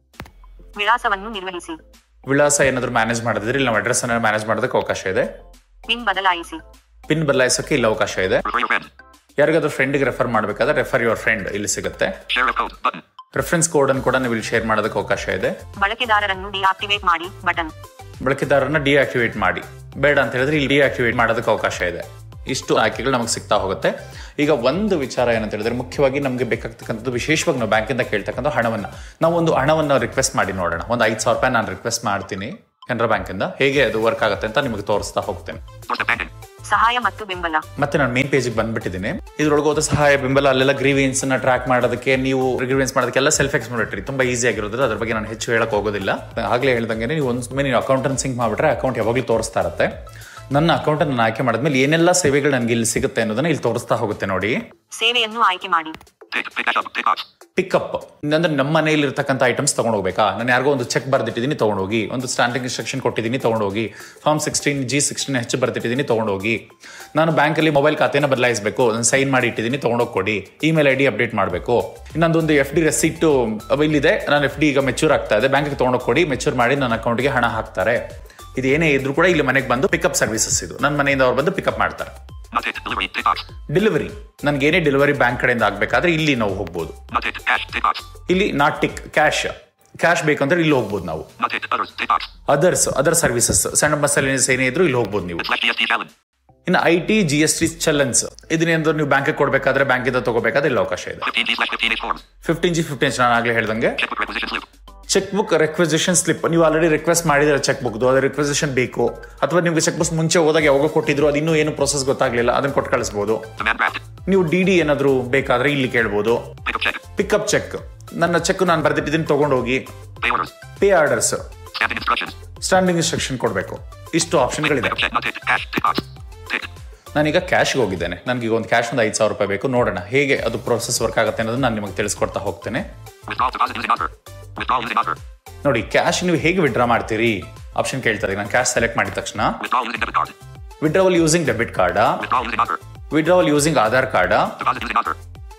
ವಿಳಾಸವನ್ನು ನಿರ್ವಹಿಸಿ ವಿಳಾಸ ಏನಾದರೂ ಮ್ಯಾನೇಜ್ ಮಾಡಿದ್ರೆ ಇಲ್ಲಿ ನಾವು ಅಡ್ರೆಸ್ ಅನ್ನ ಮ್ಯಾನೇಜ್ ಮಾಡೋದಕ್ಕೆ ಅವಕಾಶ ಇದೆ ಪಿನ್ ಬದಲಾಯಿಸಿ ಪಿನ್ ಬದಲಾಯಿಸೋಕೆ ಇಲ್ಲಿ ಅವಕಾಶ ಇದೆ Refer your friend. ಯಾರಿಗಾದ್ರೂ ಫ್ರೆಂಡ್ಗೆ ರೆಫರ್ ಮಾಡಬೇಕಾದ್ರೆ ರೆಫರ್ ಯುವರ್ ಫ್ರೆಂಡ್ ಇಲ್ಲಿ ಸಿಗುತ್ತೆ Share of code. Button. Reference code ಅನ್ನು ಕೂಡ ನೀವು ಇಲ್ಲಿ ಶೇರ್ ಮಾಡೋದಕ್ಕೆ ಅವಕಾಶ ಇದೆ ಬಳಕೆದಾರರನ್ನು ಡಿಆಕ್ಟಿವೇಟ್ ಮಾಡಿ ಬಟನ್ ಬಳಕೆದಾರರನ್ನ ಡಿಆಕ್ಟಿವೇಟ್ ಮಾಡಿ ಬೇಡ ಅಂತ ಹೇಳಿದ್ರೆ ಇಲ್ಲಿ ಡಿಆಕ್ಟಿವೇಟ್ ಮಾಡೋದಕ್ಕೆ ಅವಕಾಶ ಇದೆ ಇಷ್ಟು ಆಯ್ಕೆಗಳು ನಮಗೆ ಸಿಗ್ತಾ ಹೋಗುತ್ತೆ ಈಗ ಒಂದು ವಿಚಾರ ಏನಂತ ಹೇಳಿದ್ರೆ ಮುಖ್ಯವಾಗಿ ನಮಗೆ ಬೇಕಾಗ್ತಕ್ಕಂಥದ್ದು ವಿಶೇಷವಾಗಿ ನಾವು ಬ್ಯಾಂಕಿಂದ ಕೇಳ್ತಕ್ಕಂಥ ಹಣವನ್ನ ನಾವು ಒಂದು ಹಣವನ್ನು ರಿಕ್ವೆಸ್ಟ್ ಮಾಡಿ ನೋಡೋಣ ಒಂದು ಐದು ಸಾವಿರ ರೂಪಾಯಿ ನಾನು ರಿಕ್ವೆಸ್ಟ್ ಮಾಡ್ತೀನಿ ಕೆನರಾ ಬ್ಯಾಂಕಿಂದ ಹೇಗೆ ಅದು ವರ್ಕ್ ಆಗುತ್ತೆ ಅಂತ ನಿಮಗೆ ತೋರಿಸ್ತಾ ಹೋಗ್ತೇನೆ Doorstep banking. ಸಹಾಯ ಮತ್ತು ಬೆಂಬಲ ಮತ್ತೆ ನಾನು ಮೇನ್ ಪೇಜಿಗೆ ಬಂದ್ಬಿಟ್ಟಿದ್ದೀನಿ ಇದ್ರೊಳಗೆ ಹೋದ ಸಹಾಯ ಬೆಂಬಲ ಅಲ್ಲೆಲ್ಲ ಗ್ರೀವಿಯನ್ಸ್ ನ ಟ್ರ್ಯಾಕ್ ಮಾಡೋದಕ್ಕೆ ನೀವು ಗ್ರೀವಿಯನ್ಸ್ ಮಾಡೋದಕ್ಕೆಲ್ಲ ಸೆಲ್ಫ್ ಎಕ್ಸ್ಪ್ಲೋರೇಟರಿ ತುಂಬಾ ಈಸಿ ಆಗಿರೋದ್ರಿಂದ ಅದ್ರ ಬಗ್ಗೆ ನಾನು ಹೆಚ್ಚು ಹೇಳಕ್ ಹೋಗೋದಿಲ್ಲ ಆಗ್ಲೇ ಹೇಳ್ದಂಗೆ ನೀವು ಒಂದ್ಸೊಮ್ಮೆ ನೀವು ಅಕೌಂಟ್ ಅನ್ನು ಸಿಂಕ್ ಮಾಡಿಬಿಟ್ರೆ ಅಕೌಂಟ್ ಯಾವಾಗಲೂ ತೋರಿಸ್ತಾ ಇರುತ್ತೆ ನನ್ನ ಅಕೌಂಟ್ ಅನ್ನು ಆಯ್ಕೆ ಮಾಡಿದ್ಮೇಲೆ ಏನೆಲ್ಲ ಸೇವೆಗಳು ನನಗೆ ಇಲ್ಲಿ ಸಿಗುತ್ತೆ ಅನ್ನೋದನ್ನ ಇಲ್ಲಿ ತೋರಿಸ್ತಾ ಹೋಗುತ್ತೆ ನೋಡಿ ಸೇವೆಯನ್ನು ಆಯ್ಕೆ ಮಾಡಿ Tick. Pick cash up. Tick box. Pickup ಅಂದ್ರೆ ನಮ್ಮ ಮನೆಯಲ್ಲಿ ಇರ್ತಕ್ಕಂಥ ಐಟಮ್ಸ್ ತಗೊಂಡು ಹೋಗ್ಬೇಕಾ ನಾನು ಯಾರಿಗೋ ಒಂದು ಚೆಕ್ ಬರ್ದಿಟ್ಟಿದ್ದೀನಿ ತಗೊಂಡೋಗಿ ಒಂದು ಸ್ಟ್ಯಾಂಡಿಂಗ್ ಇನ್ಸ್ಟ್ರಕ್ಷನ್ ಕೊಟ್ಟಿದ್ದೀನಿ ತಗೊಂಡೋಗಿ ಫಾರ್ಮ್ ಸಿಕ್ಸ್ಟೀನ್ ಜಿ ಸಿಕ್ಸ್ಟೀನ್ ಹೆಚ್ಚು ಬರ್ದಿಟ್ಟಿದ್ದೀನಿ ತಗೊಂಡೋಗಿ ನಾನು ಬ್ಯಾಂಕಲ್ಲಿ ಮೊಬೈಲ್ ಖಾತೆನ ಬದಲಾಯಿಸಬೇಕು ನಾನು ಸೈನ್ ಮಾಡಿ ಇಟ್ಟಿದ್ದೀನಿ ತಗೊಂಡೋಗಿ ಕೊಡಿ ಇಮೇಲ್ ಐ ಡಿ ಅಪ್ಡೇಟ್ ಮಾಡಬೇಕು ಇನ್ನೊಂದೊಂದು ಎಫ್ ಡಿ ರೆಸಿಟ್ ಇಲ್ಲಿದೆ ನಾನು ಎಫ್ ಡಿ ಈಗ ಮೆಚೂರ್ ಆಗ್ತಾ ಇದೆ ಬ್ಯಾಂಕಿಗೆ ತಗೊಂಡೋಗಿ ಕೊಡಿ ಮೆಚೂರ್ ಮಾಡಿ ನನ್ನ ಅಕೌಂಟ್ಗೆ ಹಣ ಹಾಕ್ತಾರೆ ಇದು ಏನೇ ಇದ್ರೂ ಕೂಡ ಇಲ್ಲಿ ಮನೆಗೆ ಬಂದು ಪಿಕಪ್ ಸರ್ವಿಸಸ್ ಇದು ನನ್ನ ಮನೆಯಿಂದ ಅವ್ರು ಬಂದು ಪಿಕಪ್ ಮಾಡ್ತಾರೆ Not hit. Delivery. Tick box. Delivery ನನಗೆ ಏನೇ ಡೆಲಿವರಿ ಬ್ಯಾಂಕ್ ಕಡೆಯಿಂದ ಆಗಬೇಕಾದ್ರೆ ಇಲ್ಲಿ ನಾವು ಹೋಗ್ಬೋದು Not hit. Cash. Tick box. ಇಲ್ಲಿ ನಾಟ್ ಟಿಕ್ ಕ್ಯಾಶ್ ಕ್ಯಾಶ್ ಬೇಕಂದ್ರೆ ಇಲ್ಲಿ ಹೋಗ್ಬೋದು ನಾವು Not hit. Others. Tick box. Others other services ಸಣ್ಣ ಮಸಾಲೆಸ್ ಏನೇ ಇದ್ರು ಇಲ್ಲಿ ಹೋಗ್ಬೋದು ನೀವು Select GST challenge. ಇನ್ನು I T G S T challans ಇದನ್ನೇನಾದ್ರು ನೀವು ಬ್ಯಾಂಕಿಗೆ ಕೊಡಬೇಕಾದ್ರೆ ಬ್ಯಾಂಕಿಂದ ತಗೋಬೇಕಾದ್ರೆ ಇಲ್ಲಿ ಅವಕಾಶ ಇದೆ 15 G slash 15 H forms. Fifteen G fifteen ನಾನು ಆಗ್ಲೇ ಹೇಳ್ದಂಗೆ Checkbook requisition slip. Cheque book requisition slip ನೀವು ಆಲ್ರೆಡಿ ರಿಕ್ವೆಸ್ಟ್ ಮಾಡಿದ್ರೆ ಚೆಕ್ ಬುಕ್ ಅದು ರಿಕ್ವೆಸಿಷನ್ ಬೇಕು ಅಥವಾ ನಿಮ್ಗೆ ಚೆಕ್ ಬುಕ್ ಮುಂಚೆ ಹೋದಾಗ ಯಾವಾಗ ಕೊಟ್ಟಿದ್ರು ಅದು ಇನ್ನೂ ಏನು ಪ್ರೊಸೆಸ್ ಗೊತ್ತಾಗ್ಲಿಲ್ಲ ಅದನ್ನ ಕೊಟ್ಟು ಕಳಿಸ್ಬೋದು Demand draft. ನೀವು ಡಿ ಡಿ ಏನಾದ್ರು ಬೇಕಾದ್ರೆ ಇಲ್ಲಿ ಕೇಳ್ಬೋದು Pickup check. ಪಿಕಪ್ ಚೆಕ್ ನನ್ನ ಚೆಕ್ ನಾನು ಬರ್ದಿಟ್ಟಿದ್ದೀನಿ ತಗೊಂಡೋಗಿ Pay orders. Pay orders Stamping instructions. Standing instruction ಕೊಡಬೇಕು ಇಷ್ಟು ಆಪ್ಷನ್ಗಳಿದೆ Pickup check. Not hit. Cash. Tick box. Tick. ನಾನೀಗ ಕ್ಯಾಶ್ಗೆ ಹೋಗಿದ್ದೇನೆ ನನಗೆ ಈಗ ಒಂದು ಕ್ಯಾಶ್ ಒಂದು ಐದು ಸಾವಿರ ರೂಪಾಯಿ ಬೇಕು ನೋಡೋಣ ಹೇಗೆ ಅದು ಪ್ರೊಸೆಸ್ ವರ್ಕ್ ಆಗುತ್ತೆ ಅನ್ನೋದನ್ನ ನಾನು ನಿಮಗೆ ತಿಳಿಸ್ಕೊಡ್ತಾ ಹೋಗ್ತೇನೆ Withdraw deposit using offer. Withdraw using offer. ನೋಡಿ ಕ್ಯಾಶ್ ನೀವು ಹೇಗೆ ವಿಡ್ರಾ ಮಾಡ್ತೀರಿ ಆಪ್ಷನ್ ಕೇಳ್ತಾರೆ ನಾನು ಕ್ಯಾಶ್ ಸೆಲೆಕ್ಟ್ ಮಾಡಿದ ತಕ್ಷಣ Withdraw using debit card. Withdrawal using debit ಕಾರ್ಡಾ Withdraw using offer. Withdrawal using Aadhaar ಕಾರ್ಡಾ Deposit using offer.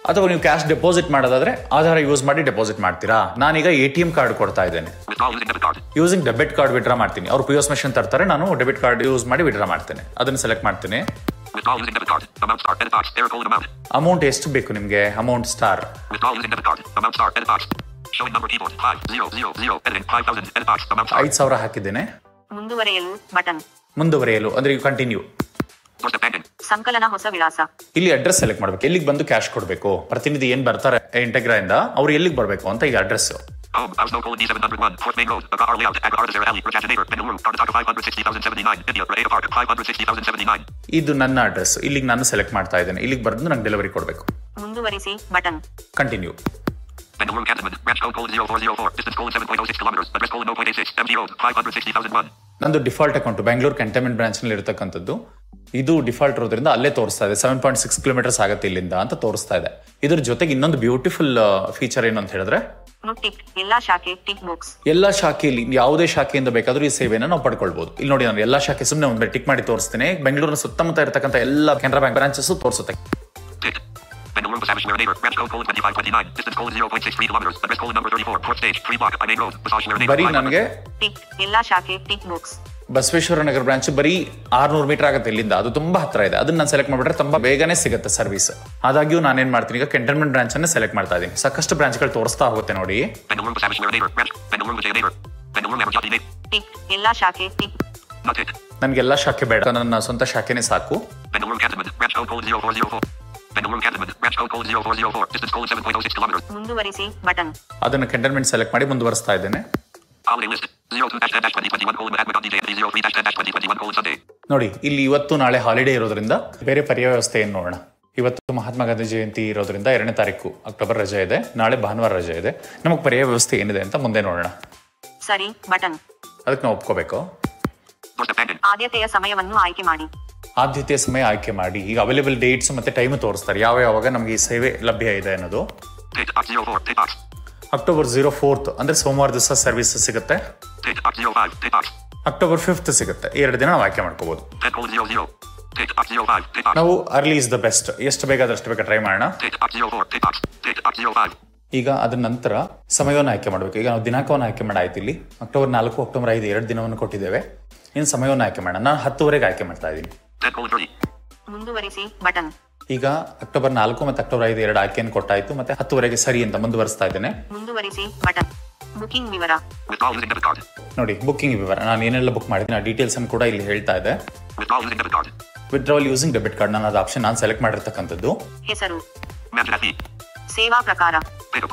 ಅಥವಾ ನೀವು ಕ್ಯಾಶ್ ಡೆಪಾಸಿಟ್ ಮಾಡೋದಾದ್ರೆ ಆಧಾರ ಯೂಸ್ ಮಾಡಿ ಡೆಪಾಸಿಟ್ ಮಾಡ್ತೀರಾ ನಾನೀಗ ಎ ಟಿ ಎಂ ಕಾರ್ಡ್ ಕೊಡ್ತಾ ಇದ್ದೇನೆ Withdraw using debit card. Using debit card withdraw ಮಾಡ್ತೀನಿ ಅವ್ರು ಪಿ ಎಸ್ ಮೆಷಿನ್ ತರ್ತಾರೆ ನಾನು ಡೆಬಿಟ್ ಕಾರ್ಡ್ ಯೂಸ್ ಮಾಡಿ ವಿಡ್ರಾ ಮಾಡ್ತೇನೆ ಅದನ್ನು ಸೆಲೆಕ್ಟ್ ಮಾಡ್ತೀನಿ Withdraw using debit card. Amount star. Edit box. Error code amount. Amount ಎಷ್ಟು ಬೇಕು ನಿಮಗೆ amount star Withdraw using debit card. Amount star. Edit box. Showing number keyboard. Five zero zero zero. Editing five thousand. Edit box. Amount star. ಐದು ಸಾವಿರ ಹಾಕಿದ್ದೇನೆ ಮುಂದುವರೆಯಲು button ಮುಂದುವರಿಯಲು ಅಂದ್ರೆ continue Doorstep banking. ಸಂಕಲನ ಹೊಸ ವಿಳಾಸ ಇಲ್ಲಿ ಅಡ್ರೆಸ್ ಸೆಲೆಕ್ಟ್ ಮಾಡ್ಬೇಕು ಎಲ್ಲಿಗೆ ಬಂದು ಕ್ಯಾಶ್ ಕೊಡಬೇಕು ಪ್ರತಿನಿಧಿ ಏನ್ ಬರ್ತಾರೆ ಇಂಟೆಗ್ರಾ ಇಂದ ಅವ್ರು ಎಲ್ಲಿಗೆ ಬರಬೇಕು ಅಂತ ಈಗ address Home. House no colon D seven hundred one. Fourth main road. Agar layout. Agar Ardazera Alley. Rajasthan Bengaluru. Karnataka five hundred sixty thousand seventy nine. India. Ray Park. Five hundred sixty thousand seventy nine. ಇದು ನನ್ನ address ಇಲ್ಲಿಗೆ ನಾನು select ಮಾಡ್ತಾ ಇದ್ದೇನೆ ಇಲ್ಲಿಗೆ ಬರೆದು ನಂಗೆ delivery ಕೊಡಬೇಕು ಮುಂದುವರಿಸಿ button continue Bengaluru Cantonment. Branch code colon zero four zero four. Distance colon seven point oh six kilometers. Address colon no point eight six. MD Road. Five hundred sixty thousand one. ನಂದು default account Bangalore containment branch ನಲ್ಲಿ ಇರತಕ್ಕಂಥದ್ದು ಇದು default ಇರೋದ್ರಿಂದ ಅಲ್ಲೇ ತೋರಿಸ್ತಾ ಇದೆ seven point six kilometres ಆಗುತ್ತೆ ಇಲ್ಲಿಂದ ಅಂತ ತೋರಿಸ್ತಾ ಇದೆ ಇದ್ರ ಜೊತೆಗೆ ಇನ್ನೊಂದು ಬ್ಯೂಟಿಫುಲ್ ಫೀಚರ್ ಏನು ಅಂತ ಹೇಳಿದ್ರೆ ಟಿಕ್ ಎಲ್ಲಾ ಶಾಖೆ ಟಿಕ್ ಬಾಕ್ಸ್ ಎಲ್ಲಾ ಶಾಖೆಯಲ್ಲಿ ಯಾವುದೇ ಶಾಖೆಯಿಂದ ಬೇಕಾದ್ರೂ ಈ ಸೇವೆಯನ್ನು ನಾವು ಪಡ್ಕೊಳ್ಬಹುದು ಇಲ್ಲಿ ನೋಡಿ ನಾನು ಎಲ್ಲಾ ಶಾಖೆ ಸುಮ್ಮನೆ ಒಂದು ಟಿಕ್ ಮಾಡಿ ತೋರಿಸ್ತೇನೆ ಬೆಂಗಳೂರಿನ ಸುತ್ತಮುತ್ತ ಇರತಕ್ಕಂಥ ಎಲ್ಲ ಕೆನರಾ ಬ್ಯಾಂಕ್ ಬ್ರಾಂಚಸ್ ತೋರಿಸುತ್ತೆ Tick. Bengaluru Savage Neighbor. Branch code colon twenty five twenty nine. Distance colon zero point six three kilometers. Address colon number thirty four. Fourth stage. Three block. By main road. Massage Neighbor. ಬರೀ ನನಗೆ tick ಎಲ್ಲಾ ಶಾಖೆ tick box Basaveshwara Nagar branch ಬರೀ ಆರ್ನೂರು metre ಆಗುತ್ತೆ ಇಲ್ಲಿಂದ ಅದು ತುಂಬಾ ಹತ್ರ ಇದೆ ಅದನ್ನ ನಾನು ಸೆಲೆಕ್ಟ್ ಮಾಡಿಬಿಟ್ರೆ ತುಂಬಾ ಬೇಗನೆ ಸಿಗುತ್ತೆ ಸರ್ವಿಸ್ ಆದಾಗ್ಯೂ ನಾನೇನ್ ಮಾಡ್ತೀನಿ ಈಗ ಕಂಟೈನ್ಮೆಂಟ್ ಬ್ರಾಂಚ್ ಅನ್ನ ಸೆಲೆಕ್ಟ್ ಮಾಡ್ತಾ ಇದ್ದೀನಿ ಸಾಕಷ್ಟು ಬ್ರಾಂಚ್ಗಳು ತೋರಿಸ್ತಾ ಹೋಗುತ್ತೆ ನೋಡಿ Bengaluru Savage Neighbor. Branch. Bengaluru Vijay Neighbor. Bengaluru Amarjati Neighbor. Tick ಎಲ್ಲಾ ಶಾಖೆ ಟಿಕ್ Not tick. ನನ್ಗೆಲ್ಲ ಶಾಖೆ ಬೇಡ ನನ್ನ ಸ್ವಂತ ಶಾಖೆನೇ ಸಾಕು Bengaluru Cantonment. Branch code colon zero four zero four. Bengaluru Cantonment. Branch code colon zero four zero four. Distance colon seven point oh six kilometers. ಮುಂದುವರಿಸಿ button ಅದನ್ನ containment select ಮಾಡಿ ಮುಂದುವರಿಸ್ತಾ ಇದ್ದೇನೆ Holiday list. Zero two dash ten dash twenty twenty one colon Admiral DJ zero three dash ten dash twenty twenty one colon Sunday. ನೋಡಿ ಇಲ್ಲಿ ಇವತ್ತು ನಾಳೆ holiday ಇರೋದ್ರಿಂದ ಬೇರೆ ಪರ್ಯಾಯ ವ್ಯವಸ್ಥೆ ಏನು ನೋಡೋಣ ಇವತ್ತು ಮಹಾತ್ಮ ಗಾಂಧಿ ಜಯಂತಿ ಇರೋದ್ರಿಂದ ಎರಡನೇ ತಾರೀಕು ಅಕ್ಟೋಬರ್ ರಜೆ ಇದೆ ನಾಳೆ ಭಾನುವಾರ ರಜೆ ಇದೆ ನಮಗೆ ಪರ್ಯಾಯ ವ್ಯವಸ್ಥೆ ಏನಿದೆ ಅಂತ ಮುಂದೆ ನೋಡೋಣ ಸರಿ ಬಟನ್ ಅದಕ್ಕೆ ನಾವು ಒಪ್ಕೋಬೇಕು Doorstep banking. ಆದ್ಯತೆಯ ಸಮಯವನ್ನು ಆಯ್ಕೆ ಮಾಡಿ ಆದ್ಯತೆಯ ಸಮಯ ಆಯ್ಕೆ ಮಾಡಿ ಈಗ ಅವೈಲೇಬಲ್ ಡೇಟ್ಸ್ ಮತ್ತೆ ಟೈಮ್ ತೋರಿಸ್ತಾರೆ ಯಾವ ಯಾವಾಗ ನಮಗೆ ಈ ಸೇವೆ ಲಭ್ಯ ಇದೆ ಅನ್ನೋದು Tick box zero four. Tick box. October zero fourth ಅಂದ್ರೆ ಸೋಮವಾರ ದಿವಸ ಸರ್ವಿಸ್ ಸಿಗುತ್ತೆ Tick box zero five. Tick box. October fifth ಸಿಗುತ್ತೆ ಎರಡು ದಿನ ನಾವು ಆಯ್ಕೆ ಮಾಡ್ಕೋಬಹುದು Ten colon zero zero. Tick box zero five. Tick box. ನಾವು ಅರ್ಲಿ ಇಸ್ ದ ಬೆಸ್ಟ್ ಎಷ್ಟು ಬೇಕಾದಷ್ಟು ಬೇಗ ಟ್ರೈ ಮಾಡೋಣ Tick box zero four. Tick box. Tick box zero five. ಈಗ ಅದ್ರ ನಂತರ ಸಮಯವನ್ನು ಆಯ್ಕೆ ಮಾಡಬೇಕು ಈಗ ನಾವು ದಿನಾಂಕವನ್ನು ಆಯ್ಕೆ ಮಾಡಾಯ್ತು ಇಲ್ಲಿ ಅಕ್ಟೋಬರ್ ನಾಲ್ಕು ಅಕ್ಟೋಬರ್ ಐದು ಎರಡು ದಿನವನ್ನು ಕೊಟ್ಟಿದ್ದೇವೆ ಇನ್ನು ಸಮಯವನ್ನು ಆಯ್ಕೆ ಮಾಡೋಣ ನಾನು ಹತ್ತುವರೆಗೆ ಆಯ್ಕೆ ಮಾಡ್ತಾ ಇದ್ದೀನಿ Ten colon thirty. ಮುಂದುವರಿಸಿ ಬಟನ್ ಈಗ ಅಕ್ಟೋಬರ್ ನಾಲ್ಕು ಮತ್ತು ಅಕ್ಟೋಬರ್ ಐದು ಎರಡು ಆಯ್ಕೆಯನ್ನು ಕೊಟ್ಟಾಯ್ತು ಮತ್ತೆ ಹತ್ತುವರೆಗೆ ಸರಿ ಅಂತ ಮುಂದುವರಿಸ್ತಾ ಇದ್ದೇನೆ ಮುಂದುವರಿಸಿ ಬಟನ್ ಬುಕಿಂಗ್ ವಿವರ Withdraw using debit card. ನೋಡಿ ಬುಕ್ಕಿಂಗ್ ವಿವರ ನಾನು ಏನೆಲ್ಲ ಬುಕ್ ಮಾಡಿದ್ದೀನಿ ಆ ಡೀಟೇಲ್ಸ್ ಅನ್ನು ಕೂಡ ಇಲ್ಲಿ ಹೇಳ್ತಾ ಇದೆ Withdraw using debit card. Withdrawal using debit card ನಾನು ಅದು ಆಪ್ಷನ್ ನಾನು ಸೆಲೆಕ್ಟ್ ಮಾಡಿರ್ತಕ್ಕಂಥದ್ದು ಹೆಸರು Management fee. ಸೇವಾ ಪ್ರಕಾರ Pickup.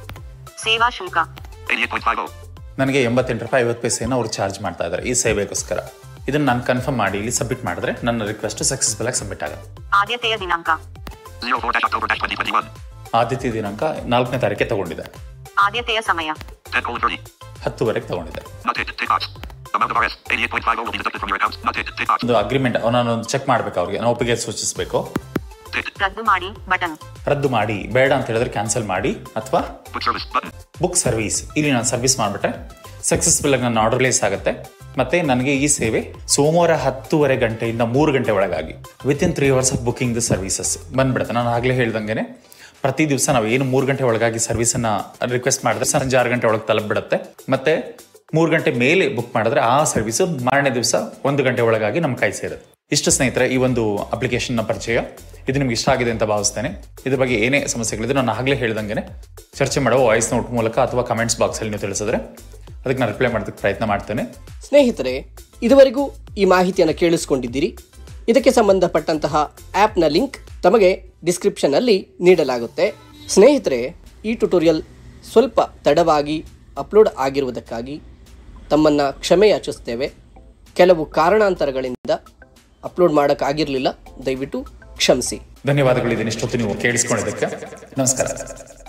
ಸೇವಾ ಶುಲ್ಕ Eighty-eight point five oh. ನನಗೆ ಎಂಬತ್ತೆಂಟು ರೂಪಾಯಿ ಐವತ್ತು ಪೈಸೆಯನ್ನು ಅವ್ರು ಚಾರ್ಜ್ ಮಾಡ್ತಾ ಇದ್ದಾರೆ ಈ ಸೇವೆಗೋಸ್ಕರ ಇದನ್ನು ನಾನು ಕನ್ಫರ್ಮ್ ಮಾಡಿ ಇಲ್ಲಿ ಸಬ್ಮಿಟ್ ಮಾಡಿದ್ರೆ ನನ್ನ ರಿಕ್ವೆಸ್ಟ್ ಸಕ್ಸಸ್ಫುಲ್ ಆಗಿ ಸಬ್ಮಿಟ್ ಆಗುತ್ತೆ ಆದ್ಯತೆಯ ದಿನಾಂಕ Zero four dash October dash twenty twenty one. ಆದ್ಯತೆ ದಿನಾಂಕ ನಾಲ್ಕನೇ ತಾರೀಕೆ ತಗೊಂಡಿದೆ ಆದ್ಯತೆಯ ಸಮಯ Ten colon thirty. ಹತ್ತುವರೆಗೆ ತಗೊಂಡಿದೆ Not hit. Tick box. Amount of RS. Eighty-eight point five oh will be deducted from your account. Not hit. Tick box. ಒಂದು agreement ನಾನು ಚೆಕ್ ಮಾಡ್ಬೇಕು ಅವ್ರಿಗೆ ನಾನು ಒಪ್ಪಿಗೆ ಸೂಚಿಸಬೇಕು Tick. ರದ್ದು ಮಾಡಿ ಬಟನ್ ರದ್ದು ಮಾಡಿ ಬೇಡ ಅಂತ ಹೇಳಿದ್ರೆ ಕ್ಯಾನ್ಸಲ್ ಮಾಡಿ ಅಥವಾ Book service. Button. Book service ಇಲ್ಲಿ ನಾನು ಸರ್ವಿಸ್ ಮಾಡಿಬಿಟ್ರೆ ಸಕ್ಸಸ್ಫುಲ್ ಆಗಿ ನನ್ನ ಆರ್ಡರ್ ರಿಲೀಸ್ ಆಗುತ್ತೆ ಮತ್ತೆ ನನಗೆ ಈ ಸೇವೆ ಸೋಮವಾರ ಹತ್ತೂವರೆ ಗಂಟೆಯಿಂದ ಮೂರು ಗಂಟೆ ಒಳಗಾಗಿ within three hours of booking the services ಬಂದ್ಬಿಡುತ್ತೆ ನಾನು ಆಗಲೇ ಹೇಳ್ದಂಗೆ ಪ್ರತಿ ದಿವಸ ನಾವು ಏನು ಮೂರು ಗಂಟೆ ಒಳಗಾಗಿ ಸರ್ವಿಸನ್ನ ರಿಕ್ವೆಸ್ಟ್ ಮಾಡಿದ್ರೆ ಸಂಜೆ ಆರು ಗಂಟೆ ಒಳಗೆ ತಲುಪಿಬಿಡುತ್ತೆ ಮತ್ತೆ ಮೂರು ಗಂಟೆ ಮೇಲೆ ಬುಕ್ ಮಾಡಿದ್ರೆ ಆ ಸರ್ವಿಸ್ ಮಾರನೇ ದಿವಸ ಒಂದು ಗಂಟೆ ಒಳಗಾಗಿ ನಮ್ಮ ಕೈ ಸೇರುತ್ತೆ ಇಷ್ಟು ಸ್ನೇಹಿತರೆ ಈ ಒಂದು ಅಪ್ಲಿಕೇಶನ್ನ ಪರಿಚಯ ಇದು ನಿಮ್ಗೆ ಇಷ್ಟ ಆಗಿದೆ ಅಂತ ಭಾವಿಸ್ತೇನೆ ಇದ್ರ ಬಗ್ಗೆ ಏನೇ ಸಮಸ್ಯೆಗಳಿದ್ರೆ ನಾನು ಆಗಲೇ ಹೇಳ್ದಂಗೆ ಚರ್ಚೆ ಮಾಡೋ ವಾಯ್ಸ್ ನೋಟ್ ಮೂಲಕ ಅಥವಾ ಕಮೆಂಟ್ಸ್ ಬಾಕ್ಸಲ್ಲಿ ನೀವು ತಿಳಿಸಿದ್ರೆ ಅದಕ್ಕೆ ನಾನು ರಿಪ್ಲೈ ಮಾಡೋದಕ್ಕೆ ಪ್ರಯತ್ನ ಮಾಡ್ತೇನೆ ಸ್ನೇಹಿತರೆ ಇದುವರೆಗೂ ಈ ಮಾಹಿತಿಯನ್ನು ಕೇಳಿಸಿಕೊಂಡಿದ್ದೀರಿ ಇದಕ್ಕೆ ಸಂಬಂಧಪಟ್ಟಂತಹ ಆ್ಯಪ್ನ ಲಿಂಕ್ ತಮಗೆ ಡಿಸ್ಕ್ರಿಪ್ಷನ್ನಲ್ಲಿ ನೀಡಲಾಗುತ್ತೆ ಸ್ನೇಹಿತರೆ ಈ ಟ್ಯುಟೋರಿಯಲ್ ಸ್ವಲ್ಪ ತಡವಾಗಿ ಅಪ್ಲೋಡ್ ಆಗಿರುವುದಕ್ಕಾಗಿ ತಮ್ಮನ್ನು ಕ್ಷಮೆ ಯಾಚಿಸ್ತೇವೆ ಕೆಲವು ಕಾರಣಾಂತರಗಳಿಂದ ಅಪ್ಲೋಡ್ ಮಾಡೋಕ್ಕಾಗಿರಲಿಲ್ಲ ದಯವಿಟ್ಟು ಕ್ಷಮಿಸಿ ಧನ್ಯವಾದಗಳು ಇದನ್ನಿಷ್ಟೊತ್ತು ನೀವು ಕೇಳಿಸ್ಕೊಂಡಿದ್ದಕ್ಕೆ ನಮಸ್ಕಾರ